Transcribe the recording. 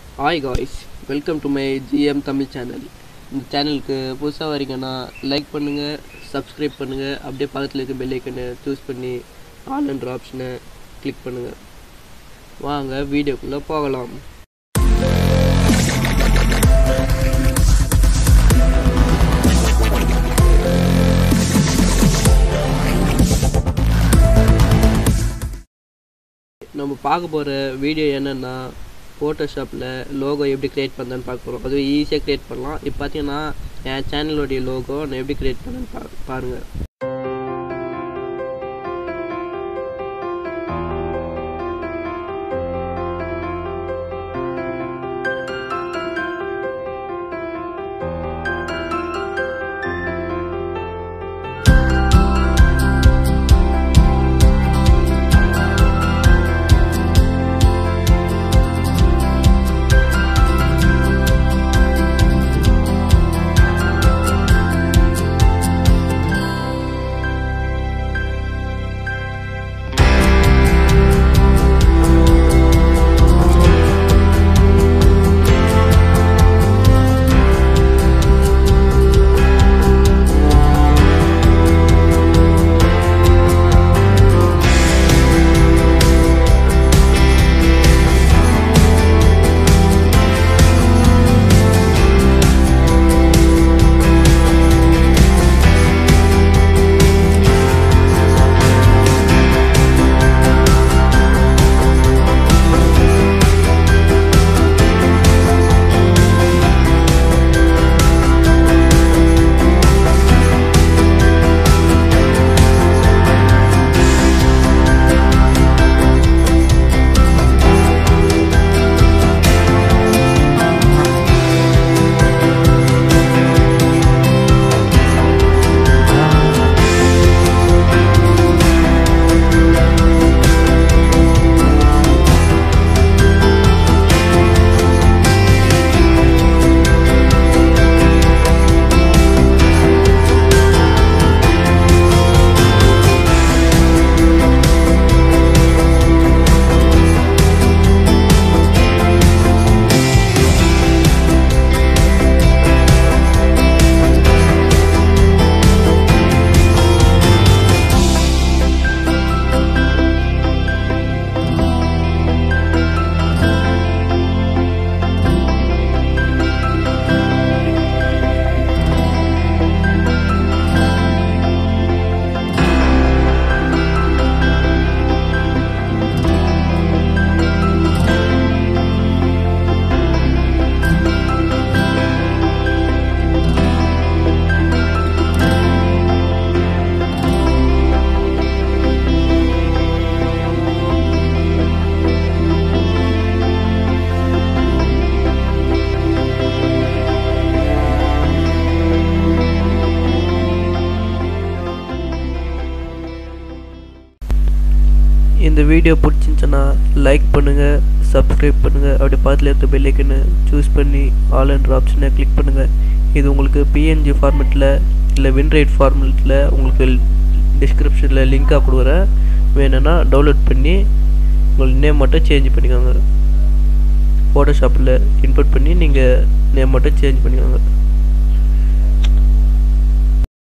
hi guys welcome to my GM Tamil channel இந்த சேனலுக்கு புதுசாக வரீங்கன்னா லைக் பண்ணுங்கள் சப்ஸ்கிரைப் பண்ணுங்கள் அப்படியே பக்கத்தில் இருக்க பெல் ஐக்கனை சூஸ் பண்ணி ஆல்ன்ற ஆப்ஷனை கிளிக் பண்ணுங்கள் வாங்க வீடியோக்குள்ளே போகலாம் நம்ம பார்க்க போகிற வீடியோ என்னென்னா ஃபோட்டோஷாப்பில் லோகோ எப்படி க்ரியேட் பண்ணுறேன்னு பார்க்க போகிறோம் அதுவும் ஈஸியாக க்ரியேட் பண்ணலாம் இப்போ பார்த்தீங்கன்னா என் சேனலோடைய லோகோ நான் எப்படி க்ரியேட் பண்ணேன்னு பா பாருங்கள் இந்த வீடியோ பிடிச்சிருந்துச்சுன்னா லைக் பண்ணுங்கள் சப்ஸ்கிரைப் பண்ணுங்கள் அப்படி பக்கத்தில் இருக்க பெல் ஐக்கனை சூஸ் பண்ணி ஆல் என்ற ஆப்ஷனை கிளிக் பண்ணுங்கள் இது உங்களுக்கு பிஎன்ஜி ஃபார்மெட்டில் இல்லை வின்ரைட் ஃபார்மெட்டில் உங்களுக்கு டிஸ்கிரிப்ஷனில் லிங்காக கொடுக்குறேன் வேணும்னா டவுன்லோட் பண்ணி உங்கள் நேம் மட்டும் சேஞ்ச் பண்ணிக்கோங்க ஃபோட்டோஷாப்பில் இன்புட் பண்ணி நீங்கள் நேம் மட்டும் சேஞ்ச் பண்ணிக்கோங்க